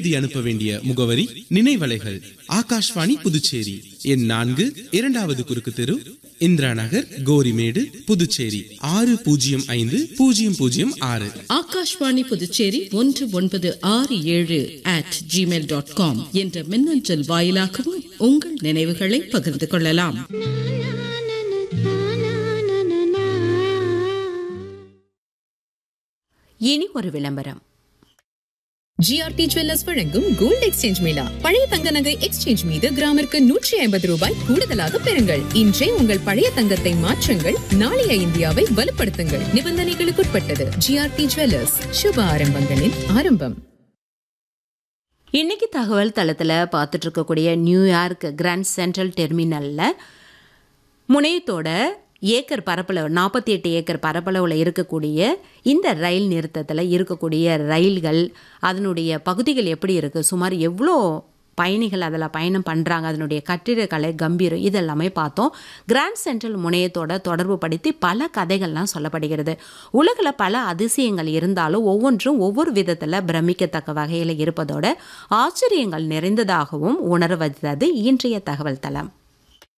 எழுதி அனுப்ப வேண்டிய முகவரி நினைவலைகள் ஆகாஷ்வாணி புதுச்சேரி எண் நான்கு இரண்டாவது குறுக்கு தெரு இந்திரா நகர் கோரிமேடு புதுச்சேரி ஆறு பூஜ்ஜியம் ஐந்து பூஜ்ஜியம் பூஜ்ஜியம் ஆறு ஆகாஷ்வாணி புதுச்சேரி ஒன்று ஒன்பது ஆறு ஏழு அட் ஜிமெயில் டாட் காம் என்ற மின்னஞ்சல் வாயிலாகவும் உங்கள் நினைவுகளை பகிர்ந்து கொள்ளலாம் இனி ஒரு விளம்பரம் ஜிஆர்டி ஜுவல்லர்ஸ் வழங்கும் கோல்ட் எக்ஸ்சேஞ்ச் மேளா பழைய தங்க நகை எக்ஸ்சேஞ்ச் மீது கிராமிற்கு நூற்றி ஐம்பது ரூபாய் கூடுதலாக பெறுங்கள் இன்றே உங்கள் பழைய தங்கத்தை மாற்றுங்கள் நாளைய இந்தியாவை வலுப்படுத்துங்கள் நிபந்தனைகளுக்குட்பட்டது ஜிஆர்டி ஜுவல்லர்ஸ் சுப ஆரம்பங்களின் ஆரம்பம் இன்னைக்கு தகவல் தளத்தில் பார்த்துட்டு இருக்கக்கூடிய நியூயார்க் கிராண்ட் சென்ட்ரல் டெர்மினலில் முனையத்தோட ஏக்கர் பரப்பளவு நாற்பத்தி எட்டு ஏக்கர் பரப்பளவில் இருக்கக்கூடிய இந்த ரயில் நிறுத்தத்தில் இருக்கக்கூடிய ரயில்கள் அதனுடைய பகுதிகள் எப்படி இருக்குது சுமார் எவ்வளோ பயணிகள் அதில் பயணம் பண்ணுறாங்க அதனுடைய கட்டிடக்கலை கம்பீரம் இதெல்லாமே பார்த்தோம் கிராண்ட் சென்ட்ரல் முனையத்தோட தொடர்பு படுத்தி பல கதைகள்லாம் சொல்லப்படுகிறது உலகில் பல அதிசயங்கள் இருந்தாலும் ஒவ்வொன்றும் ஒவ்வொரு விதத்தில் பிரமிக்கத்தக்க வகையில் இருப்பதோட ஆச்சரியங்கள் நிறைந்ததாகவும் உணர்வது இன்றைய தகவல் தளம்